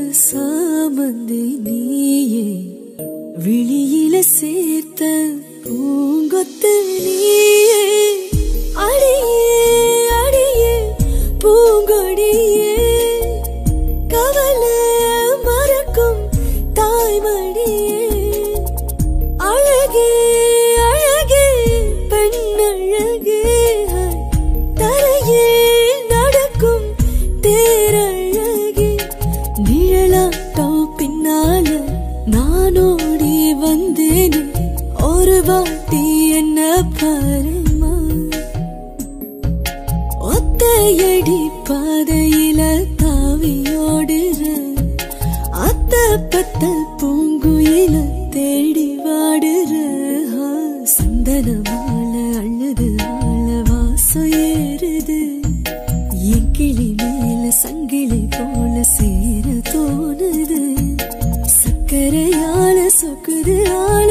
சாமந்தி நீயே விழியில சேர்த்த பூங்கொத்து நீயே அடியே அடியே பூங்கொடியே கவலை மறக்கும் தாய்மடியே அழகே அழகே பெண்ணழகே தரையில் நடக்கும் தேரழகே நிழலாட்டம் பின்னால நானோடி வந்தேன் ஒரு வாட்டி என்ன பாருமா ஒத்தையடி பாதையில தாவியோடுற அத்த பத்த பூங்குயில தேடி வாடுற ஆ, சந்தன மாலை அழுது ஆள வாசம் ஏறுது என் கிளி மேல சங்கிலி போல சேர தோணுது சக்கரையால சொக்குது ஆள